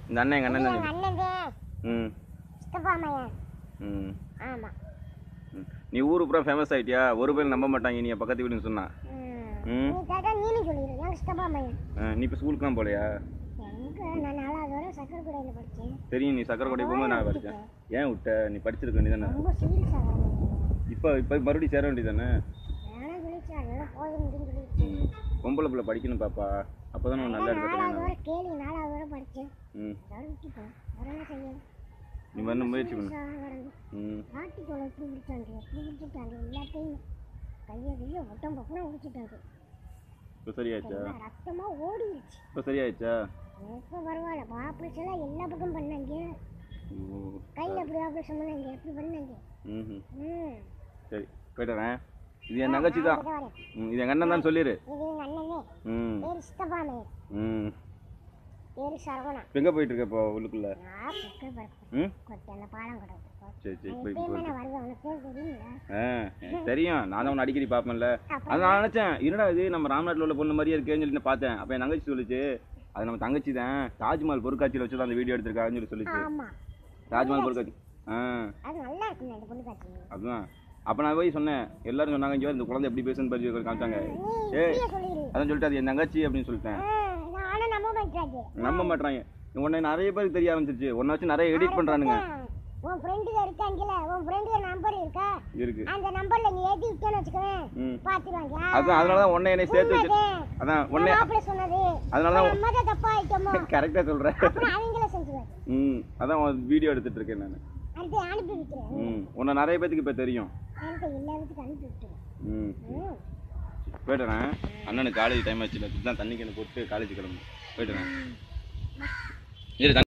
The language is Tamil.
இந்த அண்ணன் எங்கள் அண்ணன் தான் எங்கள் சொல்லு. அண்ணன் தான் ம் சித்தப்பா மையன் ம் ஆமாம் ம். நீ ஊரு பூரா ஃபேமஸ் ஆயிட்டியா ஒரு பேர் நம்ப மாட்டாங்க நீ என் பக்கத்து வீடுன்னு சொன்னா ம். நீ கேட்டா நீனும் சொல்லிடு எங்கள் சித்தப்பா மையன் ஆ, நீ இப்போ ஸ்கூலுக்குலாம் போகலையா எனக்கு நான் நாலாவது வரை சக்கரை கூடையில் படித்தேன் தெரியும் நீ சக்கரக்கோட்டை போகும்போது நான் படித்தேன் ஏன் விட்ட நீ படிச்சிருக்க வேண்டியதானே ரொம்ப சீரியஸாக வரணும் இப்போ இப்போ மறுபடியும் சேர வேண்டியதானே நானும் சொல்லிச்சு அதெல்லாம் போதும் அப்படின்னு சொல்லிச்சு பொம்பளை பிள்ளை படிக்கணும் பாப்பா அப்போ தான் உனக்கு நல்லா இருக்க நாலாவது கல்யாணம் வரை கேள்வி நாலாவது வரை படித்தேன் ம் அதோட விட்டுட்டேன் வேற என்ன செய்யணும் நீ வரணும் முயற்சி பண்ணு சீரியஸாக வரணும் ம் ஆட்டி தோலை எப்படி முடிச்சாங்க எப்படி முடிச்சுட்டாங்க எல்லாத்தையும் கையை கையை ஒட்டம் பக்கம் முடிச்சுட்டாங்க இப்போ சரியாயிடுச்சா எல்லாம் ரத்தமாக ஓடிடுச்சு இப்போ சரியாயிடுச்சா இப்போ பரவாயில்ல ஆப்ரேஷன் எல்லாம் எல்லா பக்கம் பண்ணாங்க ஓ கையில் எப்படி ஆப்ரேஷன் பண்ணாங்க எப்படி பண்ணாங்க ம் ம் சரி போயிட்டு வரேன் இது என் தங்கச்சி தான் இதை வரேன் ம் இது எங்கள் அண்ணன் தான் சொல்லிடு இது எங்கள் அண்ணனே ம் பேர் சித்தப்பா மேயர் ம் பேர் சரவணா இப்போ எங்கே போயிட்டு இருக்க இப்போ உள்ளுக்குள்ள நான் புக்கை பரப்பு ம் கொட்டை அந்த பாலம் கிடக்கு சரி சரி போய் எப்பயுமே நான் வருவேன் உனக்கு பேர் தெரியுங்களா ஆ எனக்கு தெரியும் நான் தான் உன்னை அடிக்கடி பார்ப்பேன்ல அது நான் நினச்சேன் என்னடா இது நம்ம ராம்நாட்டில் உள்ள பொண்ணு மாதிரியே இருக்கேன்னு சொல்லி நான் பார்த்தேன் அப்போ என் தங்கச்சி சொல்லுச்சு அது நம்ம தங்கச்சி தான் தாஜ்மஹால் பொருட்காட்சியில் வச்சு தான் அந்த வீடியோ எடுத்திருக்காங்கன்னு சொல்லி சொல்லிச்சு ஆமாம் தாஜ்மஹால் பொருட்காட்சி ஆ அது நல்லா இருக்குங்க இந்த பொண்ணு காட்சி அதுதான் அப்போ நான் போய் சொன்னேன் எல்லாரும் சொன்னாங்க இங்கே இந்த குழந்தை எப்படி பேசுன்னு பரிசு காமிச்சாங்க நீ ஏய் இப்படியே சொல்லிடு அதான் சொல்லிட்டு அது என் தங்கச்சி அப்படின்னு சொல்லிட்டேன் ஆ, நானும் நம்ப மாட்டாது நம்ப மாட்றாங்க உன்னை நிறைய பேருக்கு தெரிய ஆரம்பிச்சிருச்சு உன்னை வச்சு நிறைய எடிட் பண்ணுறானுங்க உன் ஃப்ரெண்டுங்க இருக்காங்கல்ல உன் ஃப்ரெண்டுங்க நம்பர் இருக்கா இருக்கு அந்த நம்பர்ல நீ ஏத்தி விட்டேன்னு வச்சுக்கவேன் ம் பாத்துருவாங்க அதான் அதனால தான் உன்னை என்னை சேர்த்து வச்சு அதான் உன்னை மாப்பிள்ள சொன்னது அதனால தான் நம்ம தான் தப்பா ஆயிட்டோமோ கரெக்டாக சொல்கிறேன் அப்புறம் அவங்கள செஞ்சுருவாரு ம் அதான் வீடியோ எடுத்துட்டு இருக்கேன் நான் அடுத்து அனுப்பி விட்டுறேன் ம் உன்னை நிறைய பேத்துக்கு இப்போ தெரியும் அடுத்து எல்லாத்துக்கும் அனுப்பி விட்டுறேன் ம் ம் போய்ட்டுறேன் அண்ணனுக்கு காலேஜ் டைம் ஆச்சு தான் தண்ணி கேனு போட்டு காலேஜ் கிளம்பு போய்ட்டுறேன் இரு